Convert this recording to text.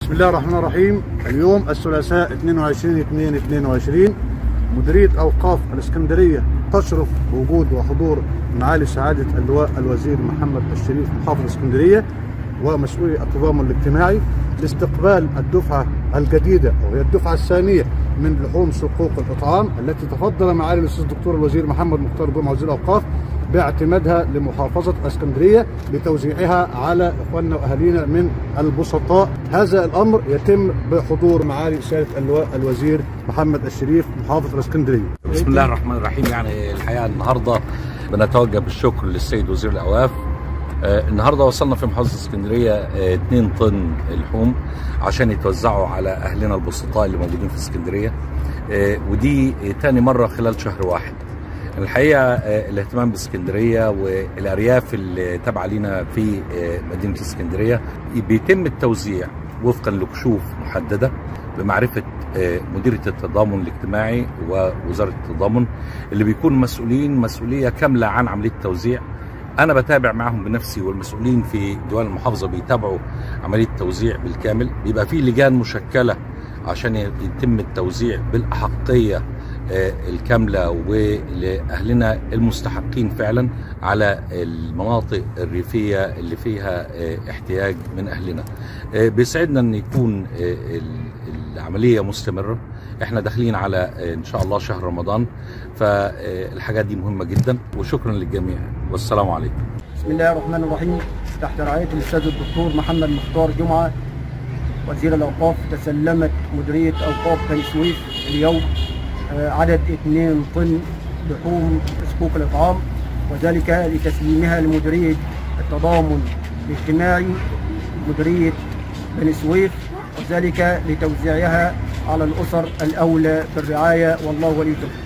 بسم الله الرحمن الرحيم اليوم الثلاثاء 22 2 22 مديريه اوقاف الاسكندريه تشرف بوجود وحضور معالي سعاده اللواء الوزير محمد الشريف محافظ اسكندريه ومسؤولي التضامن الاجتماعي لاستقبال الدفعه الجديده وهي الدفعه الثانيه من لحوم صكوك الاطعام التي تفضل معالي الاستاذ الدكتور الوزير محمد مختار جمعه وزير الاوقاف باعتمادها لمحافظة اسكندرية لتوزيعها على إخواننا وأهالينا من البسطاء هذا الأمر يتم بحضور معالي سيادة اللواء الوزير محمد الشريف محافظ الاسكندرية بسم الله الرحمن الرحيم يعني الحقيقة النهاردة بنتوجه بالشكر للسيد وزير الأوقاف آه النهارده وصلنا في محافظه اسكندريه آه 2 طن لحوم عشان يتوزعوا على اهلنا البسطاء اللي موجودين في اسكندريه آه ودي تاني مره خلال شهر واحد الحقيقه الاهتمام باسكندريه والارياف اللي تابعه لينا في مدينه اسكندريه بيتم التوزيع وفقا لكشوف محدده بمعرفه مديريه التضامن الاجتماعي ووزاره التضامن اللي بيكون مسؤولين مسؤوليه كامله عن عمليه التوزيع انا بتابع معهم بنفسي والمسؤولين في ديوان المحافظه بيتابعوا عمليه التوزيع بالكامل بيبقى في لجان مشكله عشان يتم التوزيع بالاحقيه الكاملة ولأهلنا المستحقين فعلا على المناطق الريفية اللي فيها احتياج من أهلنا بيسعدنا أن يكون العملية مستمرة احنا داخلين على ان شاء الله شهر رمضان فالحاجات دي مهمة جدا وشكرا للجميع والسلام عليكم بسم الله الرحمن الرحيم تحت رعاية الأستاذ الدكتور محمد مختار جمعة وزير الأوقاف تسلمت مديرية أوقاف بني سويف اليوم عدد 2 طن لحوم صكوك الإطعام وذلك لتسليمها لمديرية التضامن الاجتماعي مديرية بني سويف وذلك لتوزيعها على الأسر الأولى بالرعاية والله ولي التوفيق